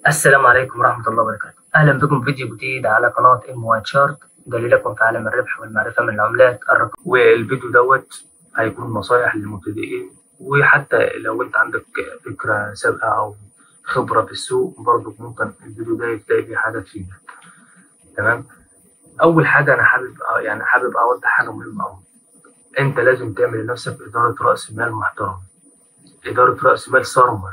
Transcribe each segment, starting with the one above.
السلام عليكم ورحمة الله وبركاته أهلا بكم في فيديو جديد على قناة ام واي شارت دليلكم في عالم الربح والمعرفة من العملات الرقمية والفيديو دوت هيكون نصايح للمبتدئين وحتى لو انت عندك فكرة سابقة أو خبرة في السوق برضه ممكن الفيديو ده تلاقي فيه حاجة تفيدك تمام أول حاجة أنا حابب يعني حابب أوضح حاجة مهمة أوي أنت لازم تعمل لنفسك إدارة رأس مال محترم إدارة رأس مال صارمة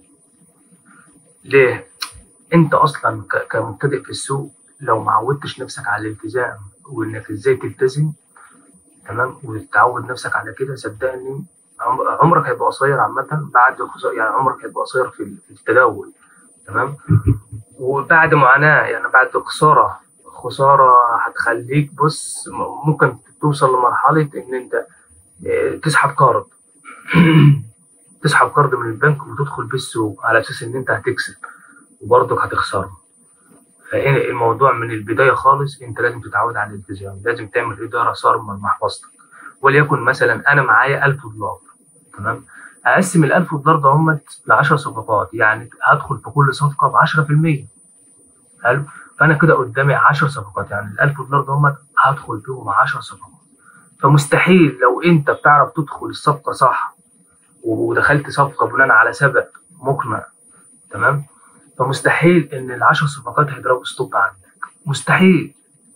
ليه؟ انت اصلا كمبتدئ في السوق لو ما عودتش نفسك على الالتزام وانك ازاي تلتزم تمام وتعود نفسك على كده صدقني عمرك هيبقى قصير عامة بعد يعني عمرك هيبقى قصير في التداول تمام وبعد معاناة يعني بعد خسارة خسارة هتخليك بص ممكن توصل لمرحلة إن أنت تسحب قرض تسحب قرض من البنك وتدخل بيه السوق على أساس إن أنت هتكسب وبرضك هتخسره فهنا الموضوع من البدايه خالص انت لازم تتعود على الالتزام لازم تعمل اداره صارمه لمحفظتك وليكن مثلا انا معايا 1000 دولار تمام اقسم ال 1000 دولار ده هم ل 10 صفقات يعني هدخل في كل صفقه ب 10% حلو فانا كده قدامي 10 صفقات يعني ال 1000 دولار ده هم هدخل بيهم 10 صفقات فمستحيل لو انت بتعرف تدخل الصفقه صح ودخلت صفقه بناء على سبب مقنع تمام فمستحيل ان العشر صفقات هيضربوا ستوب عندك مستحيل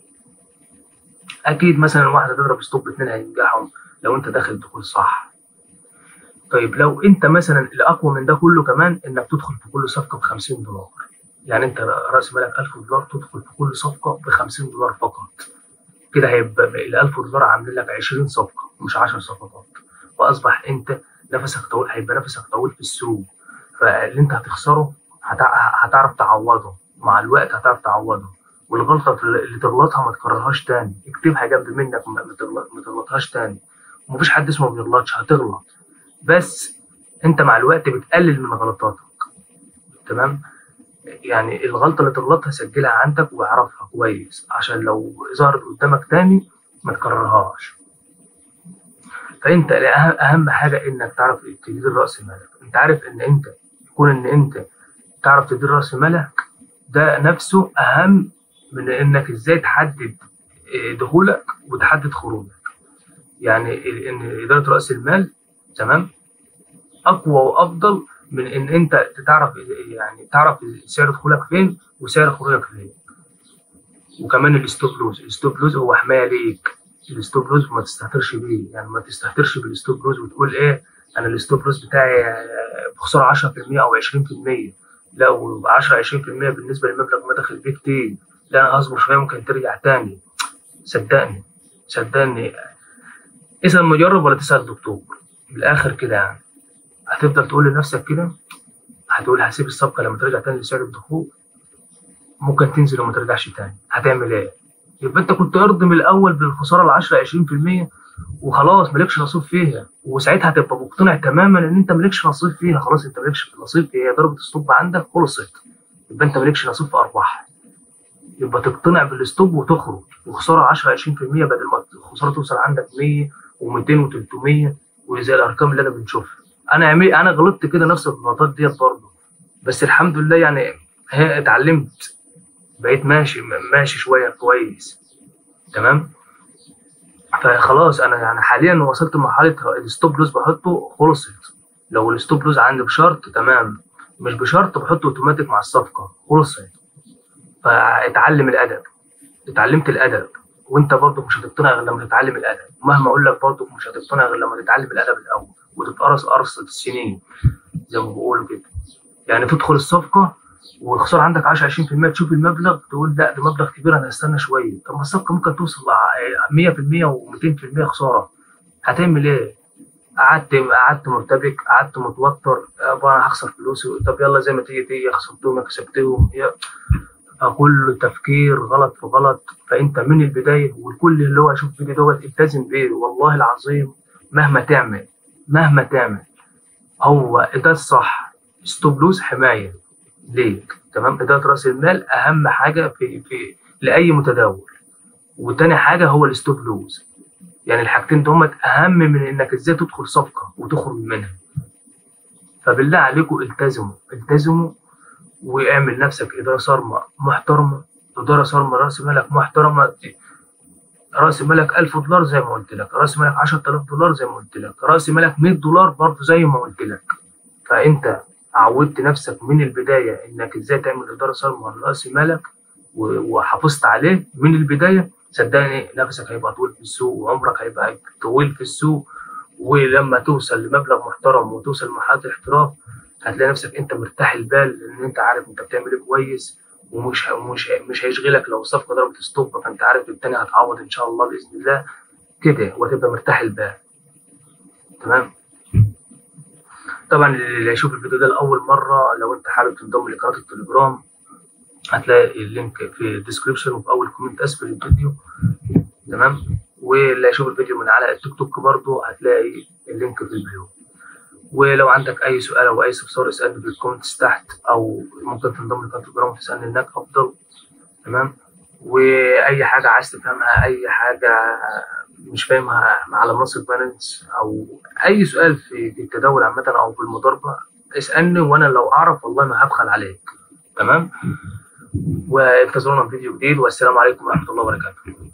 اكيد مثلا واحده تضرب ستوب اتنين هينجحوا لو انت داخل دخول صح طيب لو انت مثلا الاقوى من ده كله كمان انك تدخل في كل صفقه ب 50 دولار يعني انت راس مالك 1000 دولار تدخل في كل صفقه ب 50 دولار فقط كده هيبقى ال 1000 دولار عاملين لك 20 صفقه مش 10 صفقات واصبح انت نفسك طويل هيبقى نفسك طويل في السوق فاللي انت هتخسره هتعرف تعوضه مع الوقت هتعرف تعوضه والغلطة اللي تغلطها ما تكررهاش تاني اكتبها جنب منك ما تغلطهاش تاني ومفيش حد اسمه ما بيغلطش هتغلط بس انت مع الوقت بتقلل من غلطاتك تمام يعني الغلطة اللي تغلطها سجلها عندك واعرفها كويس عشان لو ظهرت قدامك تاني ما تكررهاش فانت اهم حاجة انك تعرف تدير رأس مالك انت عارف ان انت يكون ان انت تعرف تدير راس مالك ده نفسه اهم من انك ازاي تحدد دخولك وتحدد خروجك يعني ان اداره راس المال تمام اقوى وافضل من ان انت تعرف يعني تعرف سعر دخولك فين وسعر خروجك فين وكمان الستوب لوز الستوب لوز هو حمايه ليك الستوب لوز ما تستهترش بيه يعني ما تستهترش بالستوب لوز وتقول ايه انا الستوب لوز بتاعي بخساره 10% او 20% لا و 10 20% بالنسبه للمبلغ ما داخل بيه كتير لا انا هصبر شويه ممكن ترجع تاني صدقني صدقني اسال مجرب ولا تسال دكتور من الاخر كده يعني هتفضل تقول لنفسك كده هتقول هسيب الصفقه لما ترجع تاني لسعر الدخول ممكن تنزل وما ترجعش تاني هتعمل ايه؟ يبقى انت كنت ارضي من الاول بالخساره ال 10 20% وخلاص مالكش نصيب فيها وساعتها هتبقى مقتنع تماما ان انت مالكش نصيب فيها خلاص انت مالكش نصيب هي ضربه الستوب عندك خلصت يبقى انت مالكش نصيب في ارباحها يبقى تقتنع بالستوب وتخرج وخساره 10 20% بدل ما الخساره توصل عندك 100 و200 و300 وزي الارقام اللي انا بنشوفها انا عمي انا غلطت كده نفس الغلطات ديت برضه بس الحمد لله يعني هي اتعلمت بقيت ماشي ماشي شويه كويس تمام فخلاص انا يعني حاليا وصلت لمرحله الستوب لوز بحطه خلصت لو الستوب لوز عندي بشرط تمام مش بشرط بحطه اوتوماتيك مع الصفقه خلصت فاتعلم الادب اتعلمت الادب وانت برضك مش هتقتنع غير لما تتعلم الادب مهما اقول لك برضك مش هتقتنع غير لما تتعلم الادب الاول وتتقرص قرصه السنين زي ما بيقولوا كده يعني تدخل الصفقه والخساره عندك 10 20% تشوف المبلغ تقول لا ده مبلغ كبير انا هستنى شويه طب ما الصفقه ممكن توصل 100% و200% خساره هتعمل ايه؟ قعدت قعدت مرتبك قعدت متوتر انا هخسر فلوسي طب يلا زي ما تيجي تيجي خسرتهم كسبتهم كله تفكير غلط في غلط فانت من البدايه والكل اللي هو يشوف فيديو دوت التزم بيه والله العظيم مهما تعمل مهما تعمل هو ده الصح ستوب لوز حمايه ليك تمام اداره راس المال اهم حاجه في في لاي متداول وتاني حاجه هو الستوب لوز يعني الحاجتين دول اهم من انك ازاي تدخل صفقه وتخرج منها فبالله عليكم التزموا التزموا واعمل نفسك اداره صارمه محترمه اداره صارمه راس مالك محترمه راس مالك 1000 دولار زي ما قلت لك راس مالك 10000 دولار زي ما قلت لك راس مالك 100 دولار برضه زي ما قلت لك فانت عودت نفسك من البدايه انك ازاي تعمل اداره صارمه لراس مالك وحافظت عليه من البدايه صدقني نفسك هيبقى طويل في السوق وعمرك هيبقى طويل في السوق ولما توصل لمبلغ محترم وتوصل لمرحله الاحتراف هتلاقي نفسك انت مرتاح البال ان انت عارف انت بتعمل ايه كويس ومش مش مش هيشغلك لو الصفقه ضربت ستوب فانت عارف التاني هتعوض ان شاء الله باذن الله كده وهتبقى مرتاح البال تمام طبعا اللي هيشوف الفيديو ده لاول مره لو انت حابب تنضم لقناه التليجرام هتلاقي اللينك في الديسكربشن وفي اول كومنت اسفل الفيديو تمام واللي هيشوف الفيديو من على التيك توك برضه هتلاقي اللينك في الفيديو ولو عندك اي سؤال او اي استفسار اسالني في الكومنتس تحت او ممكن تنضم لقناه التليجرام وتسالني هناك افضل تمام واي حاجه عايز تفهمها اي حاجه مش فاهمها على منصه باينانس او اي سؤال في التداول عامه او في المضاربه اسالني وانا لو اعرف والله ما هبخل عليك تمام وانتظرونا في فيديو جديد والسلام عليكم ورحمه الله وبركاته